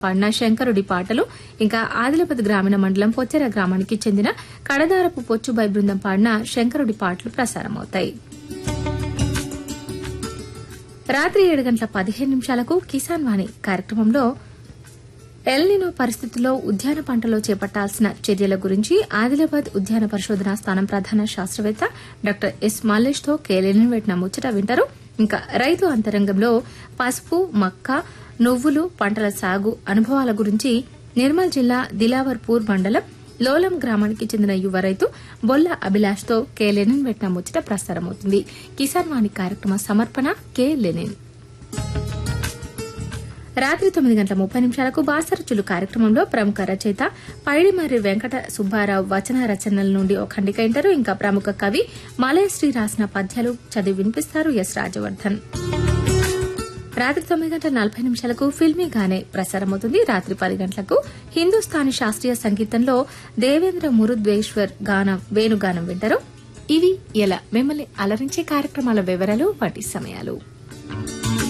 పాడిన శంకరుడి పాటలు ఇంకా ఆదిలాబాద్ గ్రామీణ మండలం పొచ్చెర గ్రామానికి చెందిన కడదారపు పొచ్చుబై బృందం పాడిన శంకరుడి పాటలు ప్రసారమవుతాయి రాత్రి ఏడు గంటల పదిహేను నిమిషాలకు కిసాన్ వాణి కార్యక్రమంలో ఎల్నినో పరిస్థితుల్లో ఉద్యాన పంటలో చేపట్టాల్సిన చర్యల గురించి ఆదిలాబాద్ ఉద్యాన పరిశోధనా స్థానం ప్రధాన శాస్త్రవేత్త డాక్టర్ ఎస్ మల్లేష్ తో కేలేని పెట్టిన ముచ్చట వింటారు ఇంకా రైతు అంతరంగంలో పసుపు మక్క నువ్వులు పంటల సాగు అనుభవాల గురించి నిర్మల్ జిల్లా దిలావర్పూర్ మండలం లోలం గ్రామానికి చెందిన యువ రైతు బొల్ల అభిలాష్ తో కె లెనిన్ పెట్టిన ముచ్చట ప్రసారమవుతుంది కిసాన్ వాణి కార్యక్రమ సమర్పణ కె లెనిన్ రాత్రి తొమ్మిది గంటల ముప్పై నిమిషాలకు బాసరచులు కార్యక్రమంలో ప్రముఖ రచయిత పైడిమర్రి వెంకట సుబ్బారావు వచన రచనల నుండి ఒక ఖండిక ఇంటారు ఇంకా ప్రముఖ కవి మలయశ్రీ రాసిన పద్యాలు చదివి వినిపిస్తారు ఎస్ రాజవర్ధన్ రాత్రి తొమ్మిది గంటల నలభై నిమిషాలకు ఫిల్మీగానే ప్రసారమవుతుంది రాత్రి పది గంటలకు హిందుస్థానీ శాస్త్రీయ సంగీతంలో దేవేంద్ర మురుద్వేశ్వర్ గానం వేణుగానం వింటారు ఇవి ఎలా మిమ్మల్ని అలరించే కార్యక్రమాల వివరాలు వాటి సమయాలు